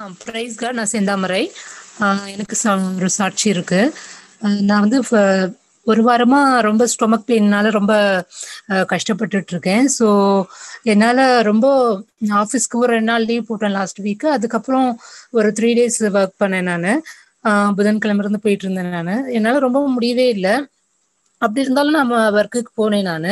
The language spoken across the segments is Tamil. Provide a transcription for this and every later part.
பிரைஸ் காட் நான் செந்தாமரை ஆஹ் எனக்கு ச- ஒரு சாட்சி இருக்கு ஆஹ் நான் வந்து ஃப- ஒரு வாரமா ரொம்ப ஸ்டொமக் பெயின்னால ரொம்ப ஆஹ் கஷ்டப்பட்டுட்டு இருக்கேன் ஸோ என்னால் ரொம்ப ஆஃபீஸ்க்கு ஒரு ரெண்டு நாள் லீவ் போட்டேன் லாஸ்ட் வீக்கு அதுக்கப்புறம் ஒரு த்ரீ டேஸ் ஒர்க் பண்ணேன் நான் புதன்கிழமை இருந்து போயிட்டு இருந்தேன் நான் என்னால் ரொம்ப முடியவே இல்லை அப்படி இருந்தாலும் நம்ம ஒர்க்குக்கு போனேன் நான்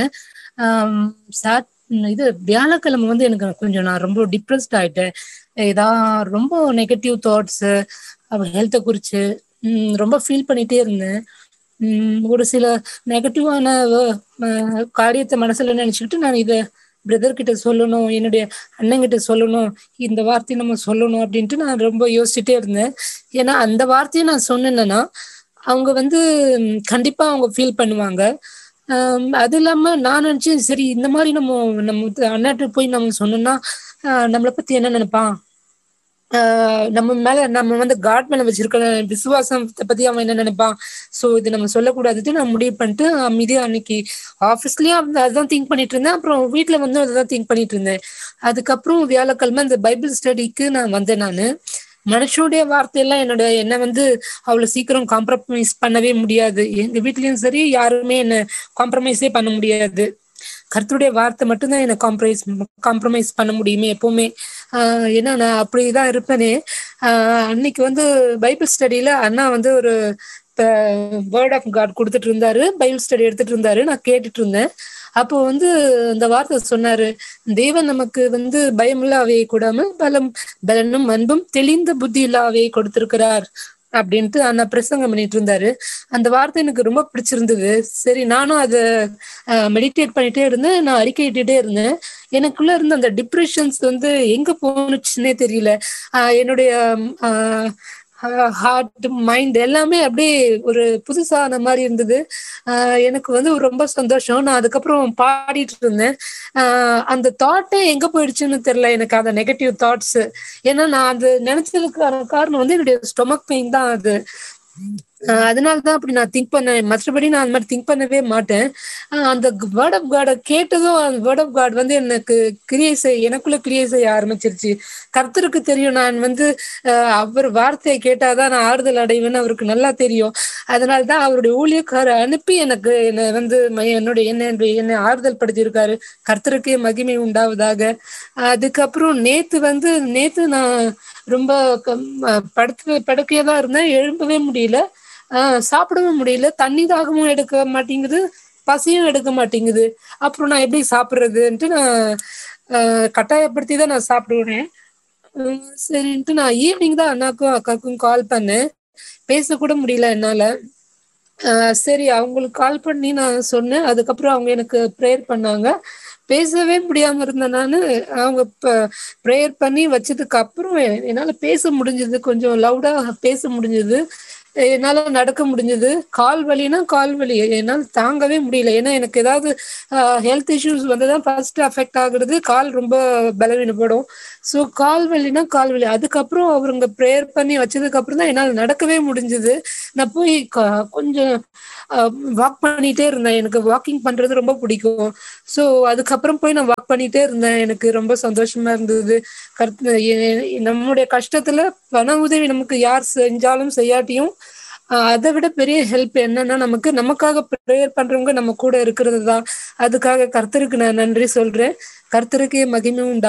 சாட் இது வியாழக்கிழமை வந்து எனக்கு கொஞ்சம் நான் ரொம்ப டிப்ரெஸ்ட் ஆயிட்டேன் ஏதா ரொம்ப நெகட்டிவ் தாட்ஸு அவள் ஹெல்த்தை குறித்து ரொம்ப ஃபீல் பண்ணிகிட்டே இருந்தேன் உம் ஒரு சில நெகட்டிவான காரியத்தை மனசில் நினச்சிக்கிட்டு நான் இதை பிரதர் கிட்ட சொல்லணும் என்னுடைய அண்ணங்கிட்ட சொல்லணும் இந்த வார்த்தையை நம்ம சொல்லணும் அப்படின்ட்டு நான் ரொம்ப யோசிச்சுட்டே இருந்தேன் ஏன்னா அந்த வார்த்தையை நான் சொன்னேன்னா அவங்க வந்து ம், கண்டிப்பா அவங்க ஃபீல் பண்ணுவாங்க ஆம், அது இல்லாம நான் நினைச்சேன் சரி இந்த மாதிரி நம்ம நம்ம அண்ணாட்ட போய் நம்ம சொன்னோம்னா ஆஹ், நம்மளை பத்தி என்ன நினைப்பான் ஆஹ், நம்ம மேல நம்ம வந்து காட் மேல வச்சிருக்கிற விசுவாசத்தை பத்தி அவன் என்ன நினைப்பான் சோ இது நம்ம சொல்லக்கூடாதுட்டு நான் முடிவு பண்ணிட்டு அமைதியா அன்னைக்கு ஆஃபீஸ்லயும் அதுதான் திங்க் பண்ணிட்டு இருந்தேன் அப்புறம் வீட்ல வந்து அதுதான் திங்க் பண்ணிட்டு இருந்தேன் அதுக்கப்புறம் வியாழக்கிழமை இந்த பைபிள் ஸ்டடிக்கு நான் வந்தேன் நான் மனுஷனுடைய வார்த்தையெல்லாம் என்னோட என்ன வந்து அவ்வளவு சீக்கிரம் காம்ப்ரமைஸ் பண்ணவே முடியாது எங்க வீட்லயும் சரி யாருமே என்ன காம்ப்ரமைஸே பண்ண முடியாது கர்த்தருடைய வார்த்தை மட்டும்தான் என்ன காம்ப்ரமைஸ் காம்ப்ரமைஸ் பண்ண முடியுமே எப்பவுமே ஆஹ் ஏன்னா நான் அப்படிதான் இருப்பேனே ஆஹ் அன்னைக்கு வந்து பைபிள் ஸ்டடியில அண்ணா வந்து ஒரு வேர்ட் ஆஃப் காட் கொடுத்துட்டு இருந்தாரு பைபிள் ஸ்டடி எடுத்துட்டு இருந்தாரு நான் கேட்டுட்டு இருந்தேன் அப்போ வந்து அந்த வார்த்தை சொன்னாரு தேவன் நமக்கு வந்து பயமில்லாவே கூடாம பலம் பலனும் அன்பும் தெளிந்த புத்தி இல்லாவே கொடுத்திருக்கிறார் அப்படின்ட்டு அண்ணா பிரசங்கம் பண்ணிட்டு இருந்தாரு அந்த வார்த்தை எனக்கு ரொம்ப பிடிச்சிருந்தது சரி நானும் அதை மெடிடேட் பண்ணிட்டே இருந்தேன் நான் அறிக்கையிட்டுட்டே இருந்தேன் எனக்குள்ள இருந்த அந்த டிப்ரெஷன்ஸ் வந்து எங்க போனுச்சுன்னே தெரியல ஆஹ் என்னுடைய ஹார்ட் மைண்ட் எல்லாமே அப்படியே ஒரு புதுசான மாதிரி இருந்தது ஆஹ் எனக்கு வந்து ரொம்ப சந்தோஷம் நான் அதுக்கப்புறம் பாடிட்டு இருந்தேன் ஆஹ் அந்த தாட்டே எங்க போயிடுச்சுன்னு தெரியல எனக்கு அந்த நெகட்டிவ் தாட்ஸ் ஏன்னா நான் அது நினைச்சதுக்கான காரணம் வந்து என்னுடைய ஸ்டொமக் பெயின் தான் அது ஆஹ் அதனாலதான் அப்படி நான் திங்க் பண்ணேன் மற்றபடி நான் அந்த மாதிரி திங்க் பண்ணவே மாட்டேன் ஆஹ் அந்த வேர்ட் ஆஃப் காடை கேட்டதும் அந்த வேர்ட் ஆஃப் காட் வந்து எனக்கு கிரியை செய்ய எனக்குள்ள கிரியை செய்ய ஆரம்பிச்சிருச்சு கர்த்தருக்கு தெரியும் நான் வந்து ஆஹ் அவர் வார்த்தையை கேட்டாதான் நான் ஆறுதல் அடைவேன்னு அவருக்கு நல்லா தெரியும் அதனால தான் அவருடைய ஊழியக்காரை அனுப்பி எனக்கு என்னை வந்து ம- என்னுடைய என்ன என்னை ஆறுதல் படுத்தியிருக்காரு கர்த்தருக்கே மகிமை உண்டாவதாக அதுக்கப்புறம் நேத்து வந்து நேத்து நான் ரொம்ப கம்- அஹ் படுத்து படுக்கையா தான் இருந்தேன் எழும்பவே முடியல ஆஹ் சாப்பிடவும் முடியல தண்ணி தாகமும் எடுக்க மாட்டேங்குது பசியும் எடுக்க மாட்டேங்குது அப்புறம் நான் எப்படி சாப்பிடுறதுன்ட்டு நான் ஆஹ் கட்டாயப்படுத்தி தான் நான் சாப்பிடுவேன் உம் சரின்ட்டு நான் ஈவினிங் தான் அண்ணாக்கும் அக்காவுக்கும் கால் பண்ணேன் பேசக்கூட முடியல என்னால ஆஹ் சரி அவங்களுக்கு கால் பண்ணி நான் சொன்னேன் அதுக்கப்புறம் அவங்க எனக்கு ப்ரேயர் பண்ணாங்க பேசவே முடியாம இருந்தேன் நான் அவங்க ப்ரேயர் பண்ணி வச்சதுக்கு அப்புறம் எ- என்னால பேச முடிஞ்சது கொஞ்சம் லவுடா பேச முடிஞ்சது என்னால நடக்க முடிஞ்சது கால் வலினா கால் வலி என்னால் தாங்கவே முடியல ஏன்னா எனக்கு ஏதாவது ஹெல்த் இஷ்யூஸ் வந்து தான் ஃபர்ஸ்ட் அஃபெக்ட் ஆகுறது கால் ரொம்ப பலவீனப்படும் ஸோ கால் வலினா கால் வலி அதுக்கப்புறம் அவருங்க ப்ரேயர் பண்ணி வச்சதுக்கு அப்புறம் தான் என்னால் நடக்கவே முடிஞ்சது நான் போய் க- கொஞ்சம் வாக் பண்ணிட்டே இருந்தேன் எனக்கு வாக்கிங் பண்றது ரொம்ப பிடிக்கும் ஸோ அதுக்கப்புறம் போய் நான் வாக் பண்ணிட்டே இருந்தேன் எனக்கு ரொம்ப சந்தோஷமா இருந்தது கருத்து எ- நம்முடைய கஷ்டத்துல பண உதவி நமக்கு யார் செஞ்சாலும் செய்யாட்டியும் ஆஹ் அதை விட பெரிய ஹெல்ப் என்னன்னா நமக்கு நமக்காக ப்ரேயர் பண்றவங்க நம்ம கூட இருக்கிறது தான் அதுக்காக கர்த்தருக்கு நான் நன்றி சொல்றேன் கர்த்தருக்கே மகிமை உண்டா